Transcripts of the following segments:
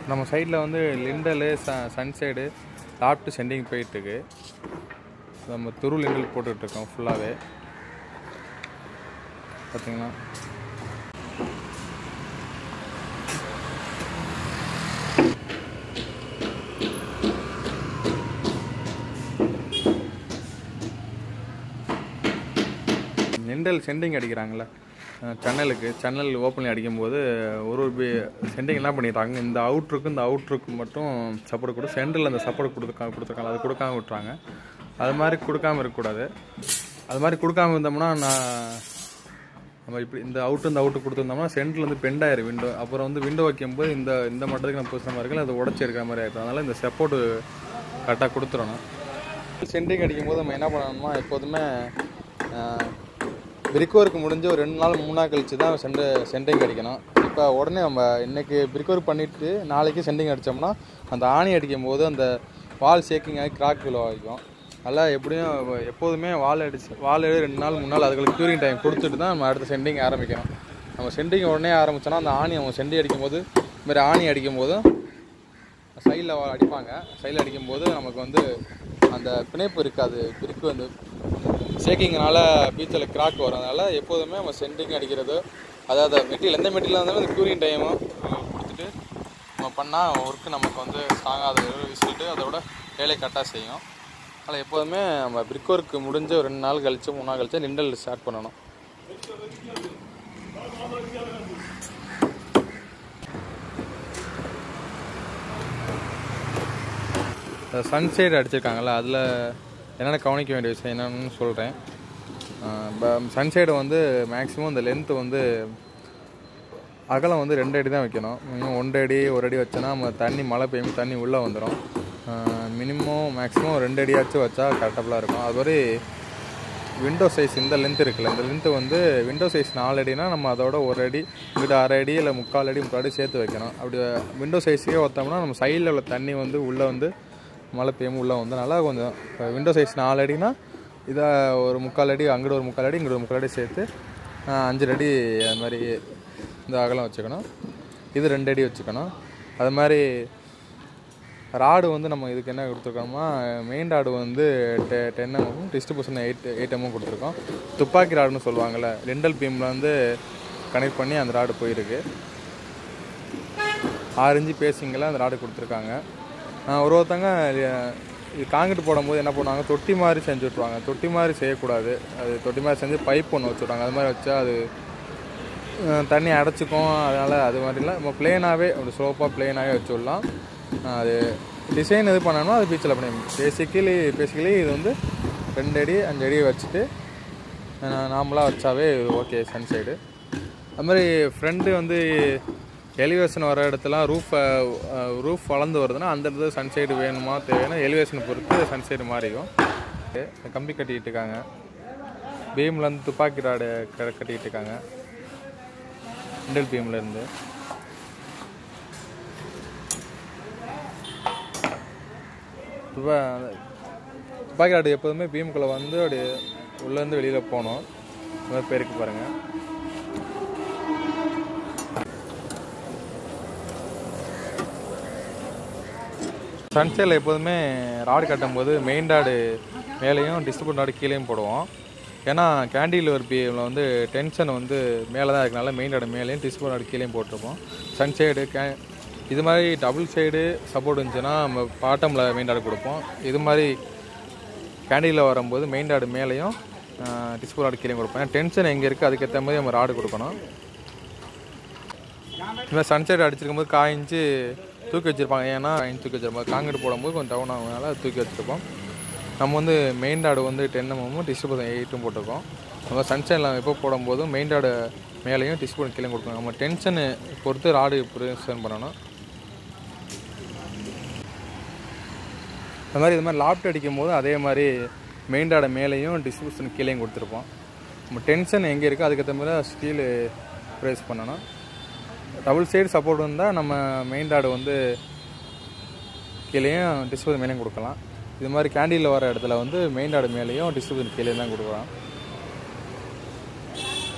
நம்ம சைடில் வந்து லிண்டலு ச சன்சைடு லாப்ட்டு சென்டிங் போயிட்டுருக்கு நம்ம துரு லிண்டல் போட்டுட்ருக்கோம் ஃபுல்லாகவே பார்த்தீங்கன்னா லிண்டல் சென்டிங் அடிக்கிறாங்களே சேனலுக்கு சேனல் ஓப்பனில் அடிக்கும்போது ஒரு ஒரு பி சென்டிங் என்ன பண்ணிடுறாங்க இந்த அவுட்ருக்கு இந்த அவுட்ருக்கு மட்டும் சப்போர்ட் கொடு சென்டரில் அந்த சப்போர்ட் கொடுத்துருக்காங்க கொடுத்துருக்காங்க அது கொடுக்காம விட்டுறாங்க அது மாதிரி கொடுக்காம இருக்கக்கூடாது அது மாதிரி கொடுக்காம இருந்தோம்னா நான் நம்ம இப்படி இந்த அவுட்டு இந்த அவுட்டு கொடுத்துருந்தோம்னா சென்டரில் வந்து பெண்ட் ஆயிரும் விண்டோ அப்புறம் வந்து விண்டோ வைக்கும்போது இந்த இந்த மட்டத்துக்கு நம்ம பொசிஷன் மாதிரி இருக்குல்ல அது உடச்சி இருக்கிற மாதிரி ஆயிடும் அதனால் இந்த சப்போர்ட்டு கரெக்டாக கொடுத்துடணும் சென்டிங் அடிக்கும்போது நம்ம என்ன பண்ணணும்னா எப்போதுமே பிரிக்கோருக்கு முடிஞ்சு ஒரு ரெண்டு நாள் மூணு நாள் கழிச்சு தான் சென்டு சென்டிங் அடிக்கணும் இப்போ உடனே நம்ம இன்னைக்கு பிரிக்கோர் பண்ணிவிட்டு நாளைக்கு சென்டிங் அடித்தோம்னா அந்த ஆணி அடிக்கும் போது அந்த வால் ஷேக்கிங் ஆகி கிராக் விழ வைக்கும் அதெல்லாம் எப்படியும் எப்போதுமே வால் அடிச்சு வால் ரெண்டு நாள் மூணு நாள் அதுகளுக்கு க்யூரிங் டைம் கொடுத்துட்டு தான் நம்ம அடுத்த சென்டிங் ஆரம்பிக்கணும் நம்ம சென்டிங் உடனே ஆரம்பிச்சோன்னா அந்த ஆணி அவங்க செண்டி அடிக்கும் போது இந்த மாதிரி ஆணி அடிக்கும் போதும் சைடில் அடிப்பாங்க சைடில் அடிக்கும்போது நமக்கு வந்து அந்த பிணைப்பு இருக்காது பிரிக்கு வந்து ஷேக்கிங்னால பீச்சில் கிராக் வரும் அதனால் எப்போதுமே நம்ம சென்டிங் அடிக்கிறது அதாவது மெட்டீரியல் எந்த மெட்டீரியல் இருந்தாலும் இந்த க்யூரிங் டைமும் கொடுத்துட்டு நம்ம பண்ணால் ஒர்க்கு நமக்கு வந்து ஸ்ட்ராங்காக அது ரிசல்ட்டு அதோட வேலை கரெக்டாக செய்யும் அதில் எப்போதுமே நம்ம பிரிக் ஒர்க்கு முடிஞ்ச ஒரு ரெண்டு நாள் கழிச்சு மூணு நாள் கழிச்சு லிண்டல் ஸ்டார்ட் பண்ணணும் சன்சைடு அடிச்சிருக்காங்கல்ல அதில் என்னென்ன கவனிக்க வேண்டிய விஷயம் என்னென்னு சொல்கிறேன் சன்சைடு வந்து மேக்ஸிமம் இந்த லென்த்து வந்து அகலம் வந்து ரெண்டு அடி தான் வைக்கணும் மினிமம் ஒன்றரை அடி ஒரு அடி வச்சோன்னா நம்ம தண்ணி மழை பெய்யும் தண்ணி உள்ளே வந்துடும் மினிமம் மேக்ஸிமம் ரெண்டு அடியாச்சும் வச்சா கரெக்டபுளாக இருக்கும் அது மாதிரி விண்டோ சைஸ் இந்த லென்த் இருக்குல்ல இந்த லென்த்து வந்து விண்டோ சைஸ் நாலு அடினா நம்ம அதோட ஒரு அடி இங்கிட்ட அரை அடி இல்லை முக்கால் அடி முக்கால் அடி சேர்த்து வைக்கணும் அப்படி விண்டோ சைஸே ஒத்தோம்னா நம்ம சைடில் உள்ள தண்ணி வந்து உள்ளே வந்து மழை பெய்யும் உள்ளே வந்து நல்லா கொஞ்சம் விண்டோ சைஸ் நாலு அடினா இதை ஒரு முக்கால் அடி அங்கிட்ட ஒரு முக்கால் அடி இங்கிட்ட ஒரு முக்கால் அடி சேர்த்து அஞ்சு அடி அது மாதிரி இந்த அகலம் வச்சுக்கணும் இது ரெண்டு அடி வச்சுக்கணும் அது மாதிரி ராடு வந்து நம்ம இதுக்கு என்ன கொடுத்துருக்கோம்னா மெயின் ராடு வந்து டெ ten mm distribution eight eight mm கொடுத்துருக்கோம் துப்பாக்கி ராடுன்னு சொல்லுவாங்கள்ல ரெண்டல் பீமில் வந்து கனெக்ட் பண்ணி அந்த ராடு போயிருக்கு ஆறு இன்ச்சு பேசிங்கில் அந்த ராடு கொடுத்துருக்காங்க ஒரு ஒருத்தங்க இது காங்கிரீட் போடும்போது என்ன பண்ணுவாங்க தொட்டி மாதிரி செஞ்சு விட்ருவாங்க தொட்டி மாதிரி செய்யக்கூடாது அது தொட்டி மாதிரி செஞ்சு பைப் ஒன்று வச்சுருவாங்க அது மாதிரி வச்சா அது தண்ணி அடைச்சிக்கும் அதனால் அது மாதிரிலாம் நம்ம பிளெயினாகவே அப்படி ஸ்லோப்பாக பிளெயினாகவே வச்சுடலாம் அது டிசைன் இது பண்ணணும்னா அது பீச்சில் பண்ணி பேசிக்கலி பேசிக்கலி இது வந்து ரெண்டு அடி அஞ்சு அடி வச்சுட்டு நார்மலாக வச்சாவே ஓகே சன் சைடு அது மாதிரி ஃப்ரெண்டு வந்து எலிவேஷன் வர இடத்துலாம் ரூஃப் ரூஃப் வளர்ந்து வருதுன்னா அந்த இடத்துல சன்சைடு வேணுமா தேவைன்னா எலிவேஷனை பொறுத்து சன்சைடு மாறிக்கும் கம்பி கட்டிக்கிட்டு இருக்காங்க பீமில் வந்து துப்பாக்கி ராடு கட்டிக்கிட்டு இருக்காங்க இண்டல் பீமில் இருந்து துப்பாக்கி ராடு எப்போதுமே பீமுக்குள்ளே வந்து அப்படியே உள்ளேருந்து வெளியில் போகணும் இந்த மாதிரி பேருக்கு பாருங்கள் சன்சைடில் எப்போதுமே ராடு கட்டும்போது மெயின் ராடு மேலேயும் டிஸ்ட்ரிபியூட் ராடு கீழேயும் போடுவோம் ஏன்னா கேண்டில் ஒரு பியில் வந்து டென்ஷன் வந்து மேலே தான் இருக்கனால மெயின் ராடு மேலேயும் டிஸ்ட்ரிபியூட் ராடு கீழேயும் போட்டிருப்போம் சன் சைடு கே இது மாதிரி டபுள் சைடு சப்போர்ட் இருந்துச்சுன்னா நம்ம பாட்டமில் மெயின் ராடு கொடுப்போம் இது மாதிரி கேண்டிலில் வரும்போது மெயின் ராடு மேலேயும் டிஸ்பிள் ராடு கீழே கொடுப்போம் ஏன்னா டென்ஷன் எங்கே இருக்குது அதுக்கேற்ற மாதிரி நம்ம ராடு கொடுக்கணும் இது மாதிரி சன்சைடு அடிச்சிருக்கும் போது காய்ஞ்சி தூக்கி வச்சுருப்பாங்க ஏன்னா தூக்கி வச்சிருப்பாங்க காங்கிரீட் போடும்போது கொஞ்சம் டவுன் ஆகுனால தூக்கி வச்சுருப்போம் நம்ம வந்து மெயின் ராடு வந்து டென் எம்எம்மும் டிஸ்ட்ரிபியூஷன் எயிட்டும் போட்டிருக்கோம் நம்ம சன்ஷைனில் எப்போ போடும்போதும் மெயின் ராடு மேலேயும் டிஸ்ட்ரிபியூஷன் கீழே கொடுக்கணும் நம்ம டென்ஷனு பொறுத்து ராடு ப்ரிசன் பண்ணணும் அது மாதிரி இது மாதிரி லாப்ட் அடிக்கும் போது அதே மாதிரி மெயின் ராடை மேலேயும் டிஸ்ட்ரிபியூஷன் கீழேயும் கொடுத்துருப்போம் நம்ம டென்ஷன் எங்கே இருக்கோ அதுக்கேற்ற மாதிரி ஸ்டீலு ப்ரைஸ் பண்ணணும் டபுள் சைடு சப்போர்ட் இருந்தால் நம்ம மெயின் ராடு வந்து கீழேயும் டிஸ்பிளே மேலேயும் கொடுக்கலாம் இது மாதிரி கேண்டிலில் வர இடத்துல வந்து மெயின் ராடு மேலேயும் டிஸ்ட்ரிபியூஷன் கீழே தான் கொடுக்கலாம்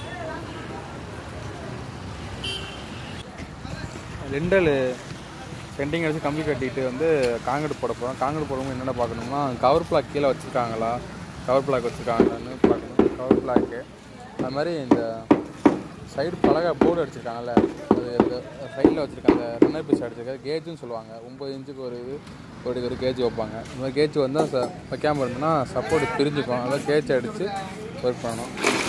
லிண்டல் சென்டிங் அடித்து கம்பி கட்டிட்டு வந்து காங்கிரீட் போட போகிறோம் காங்கிரீட் போடும்போது என்னென்ன பார்க்கணும்னா கவர் பிளாக் கீழே வச்சுருக்காங்களா கவர் பிளாக் வச்சுருக்காங்களான்னு பார்க்கணும் கவர் பிளாக்கு அது மாதிரி இந்த சைடு பலகை போர்டு அடிச்சிருக்காங்கல்ல அது சைடில் வச்சுருக்காங்க ரன்னர் பீஸ் அடிச்சிருக்காங்க கேஜுன்னு சொல்லுவாங்க ஒம்பது இன்ச்சுக்கு ஒரு இது ஒரு ஒரு கேஜ் வைப்பாங்க இந்த மாதிரி கேஜ் வந்து ச வைக்காமல் இருந்ததுன்னா சப்போர்ட் பிரிஞ்சுக்கும் அதாவது கேஜ் அடித்து ஒர்க் பண்ணணும்